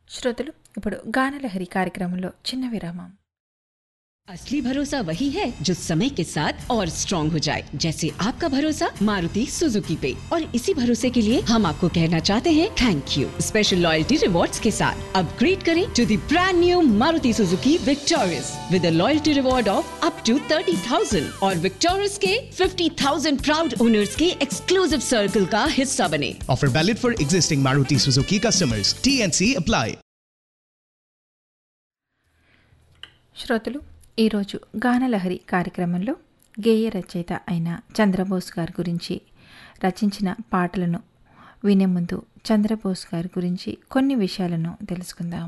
శ్రోతలు ఇప్పుడు గానలహరి కార్యక్రమంలో చిన్న విరామం असली भरोसा वही है जो समय के साथ और स्ट्रॉन्ग हो जाए जैसे आपका भरोसा मारुति सुजुकी पे और इसी भरोसे के लिए हम आपको कहना चाहते हैं thank you special loyalty rewards के साथ अपग्रेड करें to the brand new Maruti Suzuki Victoris with a loyalty reward of up to thirty thousand और विक्टोरियस के फिफ्टी थाउजेंड प्राउड ओनर्स के एक्सक्लूसिव सर्कल का हिस्सा बने Offer valid for existing Maruti Suzuki customers. TNC apply. శ్రోతలు ఈరోజు గానలహరి కార్యక్రమంలో గేయ రచయిత అయిన చంద్రబోస్ గారి గురించి రచించిన పాటలను వినే ముందు చంద్రబోస్ గారి గురించి కొన్ని విషయాలను తెలుసుకుందాం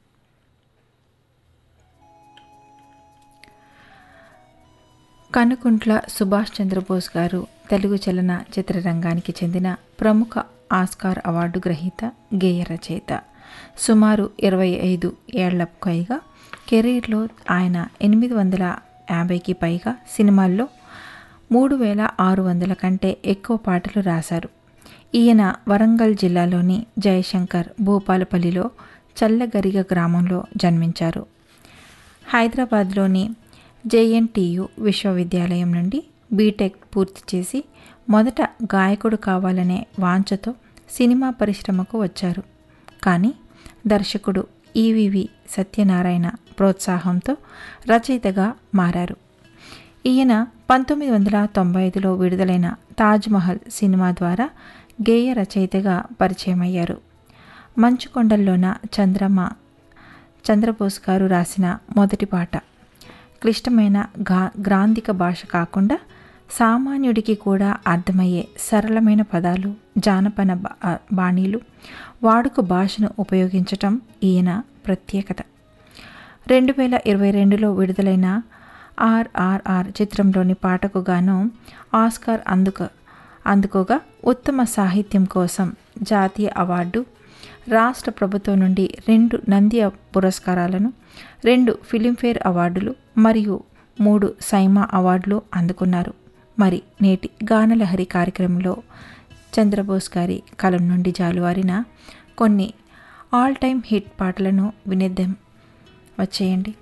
కనుకుంట్ల సుభాష్ చంద్రబోస్ గారు తెలుగు చలన చిత్రరంగానికి చెందిన ప్రముఖ ఆస్కార్ అవార్డు గ్రహీత గేయ రచయిత సుమారు ఇరవై ఐదు ఏళ్లకు పైగా కెరీర్లో ఆయన ఎనిమిది వందల యాభైకి పైగా సినిమాల్లో మూడు వేల ఆరు వందల కంటే ఎక్కువ పాటలు రాశారు ఈయన వరంగల్ జిల్లాలోని జయశంకర్ భూపాలపల్లిలో చల్లగరిగ గ్రామంలో జన్మించారు హైదరాబాద్లోని జేఎన్టీయు విశ్వవిద్యాలయం నుండి బీటెక్ పూర్తి చేసి మొదట గాయకుడు కావాలనే వాంఛతో సినిమా పరిశ్రమకు వచ్చారు కానీ దర్శకుడు ఈవివి సత్యనారాయణ ప్రోత్సాహంతో రచయితగా మారారు ఈయన పంతొమ్మిది వందల తొంభై ఐదులో విడుదలైన తాజ్మహల్ సినిమా ద్వారా గేయ రచయితగా పరిచయమయ్యారు మంచుకొండల్లోన చంద్రమ్మ చంద్రబోస్ గారు రాసిన మొదటి పాట క్లిష్టమైన గా గ్రాంధిక భాష కాకుండా సామాన్యుడికి కూడా అర్థమయ్యే సరళమైన పదాలు జానపన బా- బాణీలు వాడుక భాషను ఉపయోగించటం ఈయన ప్రత్యేకత రెండు వేల ఇరవై రెండులో విడుదలైన ఆర్ఆర్ఆర్ చిత్రంలోని పాటకు గాను ఆస్కార్ అందుక అందుకోగా ఉత్తమ సాహిత్యం కోసం జాతీయ అవార్డు రాష్ట్ర ప్రభుత్వం నుండి రెండు నంది పురస్కారాలను రెండు ఫిలింఫేర్ అవార్డులు మరియు మూడు సైమా అవార్డులు అందుకున్నారు మరి నేటి గానలహరి కార్యక్రమంలో చంద్రబోస్ గారి కలం నుండి జాలువారిన కొన్ని ఆల్ టైమ్ హిట్ పాటలను వినేద్దాం వచ్చేయండి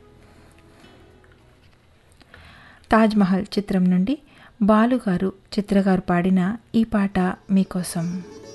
తాజ్మహల్ చిత్రం నుండి బాలుగారు చిత్రగారు పాడిన ఈ పాట మీకోసం